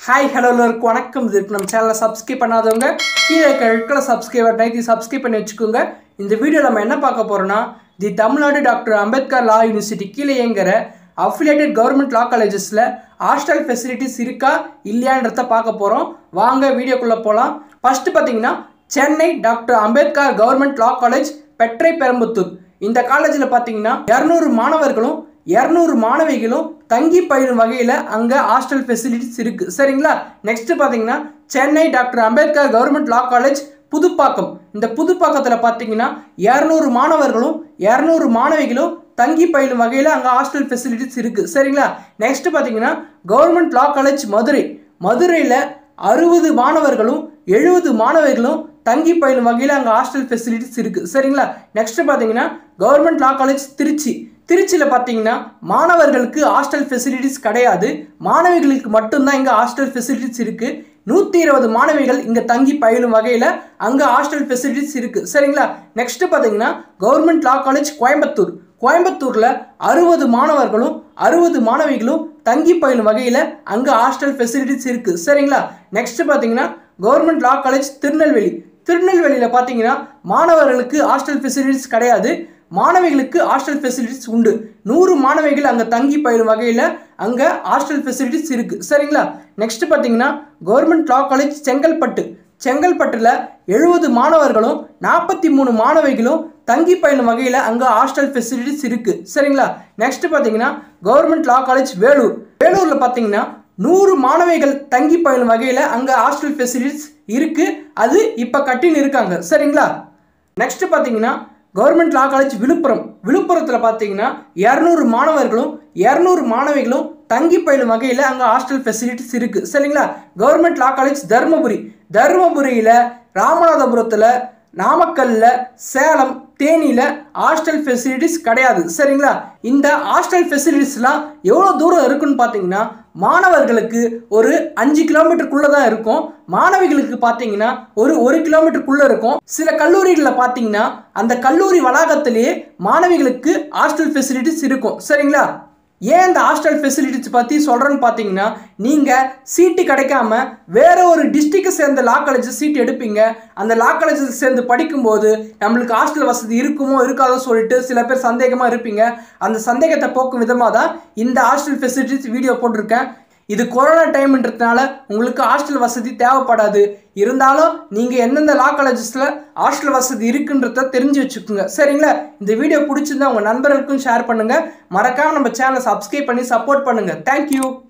hi hello எல்லாருக்கும் வணக்கம் இது இருக்கு நம்ம சேனலை சப்ஸ்கிரைப் பண்ணாதவங்க கீழே இருக்கிற ரெட்டில் சப்ஸ்கிரைபர் நைட்டி சப்ஸ்கிரைப் பண்ணி வச்சுக்கோங்க இந்த வீடியோ நம்ம என்ன பார்க்க போகிறோம்னா the Tamil Nadu doctor Ambedkar law university கீழே இயங்குற அஃபிலியேட்டட் கவர்மெண்ட் லா காலேஜஸில் ஹாஸ்டல் ஃபெசிலிட்டிஸ் இருக்கா இல்லையான்றத பார்க்க போகிறோம் வாங்க வீடியோக்குள்ளே போகலாம் ஃபஸ்ட்டு பார்த்தீங்கன்னா Chennai doctor Ambedkar government law college Pattaraiperumbudur இந்த காலேஜில் பார்த்தீங்கன்னா இரநூறு மாணவர்களும் இரநூறு மாணவிகளும் தங்கி பயிலும் வகையில் அங்கே ஹாஸ்டல் ஃபெசிலிட்டிஸ் இருக்குது சரிங்களா நெக்ஸ்ட் பார்த்தீங்கன்னா Chennai doctor Ambedkar government law college Pudupakkam இந்த புதுப்பாக்கத்தில் பார்த்தீங்கன்னா இரநூறு மாணவர்களும் இரநூறு மாணவிகளும் தங்கி பயிலும் வகையில் அங்கே ஹாஸ்டல் ஃபெசிலிட்டிஸ் இருக்குது சரிங்களா நெக்ஸ்ட் பார்த்தீங்கன்னா கவர்மெண்ட் லா காலேஜ் மதுரை மதுரையில் அறுபது மாணவர்களும் எழுபது மாணவர்களும் தங்கி பயிலும் வகையில் அங்கே ஹாஸ்டல் ஃபெசிலிட்டிஸ் இருக்குது சரிங்களா நெக்ஸ்ட் பார்த்தீங்கன்னா கவர்மெண்ட் லா காலேஜ் திருச்சி திருச்சியில் பார்த்தீங்கன்னா மாணவர்களுக்கு ஹாஸ்டல் ஃபெசிலிட்டிஸ் கிடையாது மாணவிகளுக்கு மட்டும்தான் இங்கே ஹாஸ்டல் ஃபெசிலிட்டிஸ் இருக்குது நூற்றி இருபது மாணவிகள் இங்கே தங்கி பயிலும் வகையில் அங்கே ஹாஸ்டல் ஃபெசிலிட்டிஸ் இருக்குது சரிங்களா நெக்ஸ்ட் பார்த்தீங்கன்னா கவர்மெண்ட் லா காலேஜ் கோயம்புத்தூர் கோயம்புத்தூரில் அறுபது மாணவர்களும் அறுபது மாணவிகளும் தங்கி பயிலும் வகையில் அங்கே ஹாஸ்டல் ஃபெசிலிட்டிஸ் இருக்குது சரிங்களா நெக்ஸ்ட் பார்த்தீங்கன்னா கவர்மெண்ட் லா காலேஜ் திருநெல்வேலி திருநெல்வேலியில் பார்த்தீங்கன்னா மாணவர்களுக்கு ஹாஸ்டல் ஃபெசிலிட்டிஸ் கிடையாது மாணவிகளுக்கு ஹாஸ்டல் ஃபெசிலிட்டிஸ் உண்டு நூறு மாணவிகள் அங்கே தங்கி பயிலும் வகையில் அங்கே ஹாஸ்டல் ஃபெசிலிட்டிஸ் இருக்குது சரிங்களா நெக்ஸ்ட் பார்த்தீங்கன்னா கவர்மெண்ட் லா காலேஜ் செங்கல்பட்டு செங்கல்பட்டில் எழுபது மாணவர்களும் நாற்பத்தி மூணு மாணவிகளும் தங்கி பயிலும் வகையில் அங்கே ஹாஸ்டல் ஃபெசிலிட்டிஸ் இருக்குது சரிங்களா நெக்ஸ்ட் பார்த்தீங்கன்னா கவர்மெண்ட் லா காலேஜ் வேலூர் வேலூரில் பார்த்தீங்கன்னா நூறு மாணவிகள் தங்கி பயிலும் வகையில் அங்கே ஹாஸ்டல் ஃபெசிலிட்டிஸ் இருக்குது அது இப்போ கட்டின்னு இருக்காங்க சரிங்களா நெக்ஸ்ட் பார்த்தீங்கன்னா கவர்மெண்ட் லா காலேஜ் விழுப்புரம் விழுப்புரத்தில் பார்த்தீங்கன்னா இரநூறு மாணவர்களும் இரநூறு மாணவிகளும் தங்கி பயிலும் வகையில் அங்கே ஹாஸ்டல் ஃபெசிலிட்டிஸ் இருக்குது சரிங்களா கவர்மெண்ட் லா காலேஜ் தருமபுரி தருமபுரியில் ராமநாதபுரத்தில் நாமக்கல்லில் சேலம் தேனியில் ஹாஸ்டல் ஃபெசிலிட்டிஸ் கிடையாது சரிங்களா இந்த ஹாஸ்டல் ஃபெசிலிட்டிஸ்லாம் எவ்வளோ தூரம் இருக்குன்னு பார்த்தீங்கன்னா மாணவர்களுக்கு ஒரு அஞ்சு கிலோமீட்டருக்குள்ளே தான் இருக்கும் மாணவிகளுக்கு பார்த்தீங்கன்னா ஒரு ஒரு கிலோமீட்டருக்குள்ளே இருக்கும் சில கல்லூரிகளில் பார்த்தீங்கன்னா அந்த கல்லூரி வளாகத்திலேயே மாணவிகளுக்கு ஹாஸ்டல் ஃபெசிலிட்டிஸ் இருக்கும் சரிங்களா ஏன் இந்த ஹாஸ்டல் ஃபெசிலிட்டிஸ் பற்றி சொல்கிறேன்னு பார்த்தீங்கன்னா நீங்கள் சீட்டு கிடைக்காம வேற ஒரு டிஸ்ட்ரிக்டை சேர்ந்த லா காலேஜ் சீட் எடுப்பீங்க அந்த லா காலேஜில் சேர்ந்து படிக்கும்போது நம்மளுக்கு ஹாஸ்டல் வசதி இருக்குமோ இருக்காதோ சொல்லிட்டு சில பேர் சந்தேகமாக இருப்பீங்க அந்த சந்தேகத்தை போக்கும் விதமாக தான் இந்த ஹாஸ்டல் ஃபெசிலிட்டிஸ் வீடியோ போட்டிருக்கேன் இது கொரோனா டைம்ன்றதுனால உங்களுக்கு ஹாஸ்டல் வசதி தேவைப்படாது இருந்தாலும் நீங்கள் எந்தெந்த லா காலேஜஸில் ஹாஸ்டல் வசதி இருக்குன்றத தெரிஞ்சு வச்சுக்கோங்க சரிங்களா இந்த வீடியோ பிடிச்சிருந்தா உங்கள் நண்பர்களுக்கும் ஷேர் பண்ணுங்கள் மறக்காமல் நம்ம சேனலை சப்ஸ்கிரைப் பண்ணி சப்போர்ட் பண்ணுங்கள் தேங்க்யூ